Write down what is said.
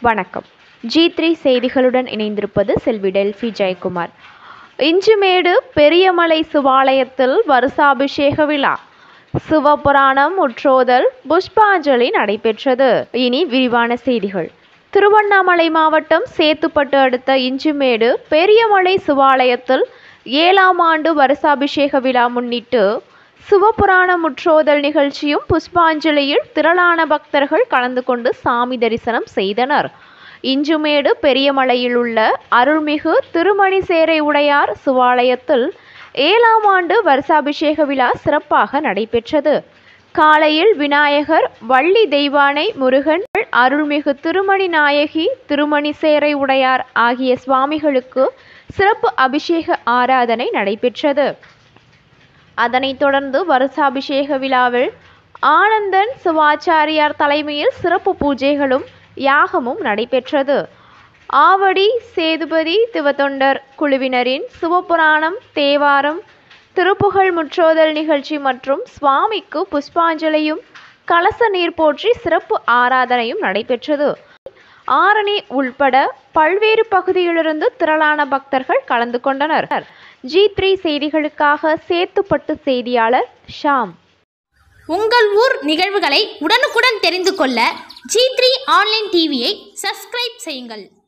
வணக்கம் G three செய்திகளுடன் இணைந்திருப்பது செல்வி டெல்ஃபி ஜெயக்குமார் இஞ்சிமேடு பெரியமலை சிவாலயத்தில் வருஷாபிஷேக விழா சிவபுராணம் முற்றோதல் புஷ்பாஞ்சலி நடைபெற்றது இனி விரிவான செய்திகள் திருவண்ணாமலை மாவட்டம் சேத்துப்பட்டு அடுத்த இஞ்சிமேடு பெரியமலை சிவாலயத்தில் ஏழாம் ஆண்டு வருஷாபிஷேக விழா முன்னிட்டு சிவபுராண முற்றோதல் நிகழ்ச்சியும் புஷ்பாஞ்சலியில் திரளான பக்தர்கள் கலந்து கொண்டு சாமி தரிசனம் செய்தனர் இஞ்சுமேடு பெரியமலையில் உள்ள அருள்மிகு திருமணிசேரை உடையார் சிவாலயத்தில் ஏழாம் ஆண்டு வருஷாபிஷேக விழா சிறப்பாக நடைபெற்றது காலையில் விநாயகர் வள்ளி தெய்வானை முருகன் அருள்மிகு திருமணி நாயகி திருமணிசேரை உடையார் ஆகிய சுவாமிகளுக்கு சிறப்பு அபிஷேக ஆராதனை நடைபெற்றது அதனைத் தொடர்ந்து வருஷாபிஷேக விழாவில் ஆனந்தன் சிவாச்சாரியார் தலைமையில் சிறப்பு பூஜைகளும் யாகமும் நடைபெற்றது ஆவடி சேதுபதி திவத்தொண்டர் குழுவினரின் சிவபுராணம் தேவாரம் திருப்புகழ் முற்றோதல் நிகழ்ச்சி மற்றும் சுவாமிக்கு புஷ்பாஞ்சலியும் கலச நீர் போற்றி சிறப்பு ஆராதனையும் நடைபெற்றது ஆரணி உள்பட பல்வேறு பகுதியிலிருந்து திரளான பக்தர்கள் கலந்து கொண்டனர் ஜி த்ரீ செய்திகளுக்காக சேத்துப்பட்டு செய்தியாளர் ஷாம் உங்கள் ஊர் நிகழ்வுகளை உடனுக்குடன் தெரிந்து கொள்ள ஜி த்ரீ ஆன்லைன் டிவியை சப்ஸ்கிரைப் செய்யுங்கள்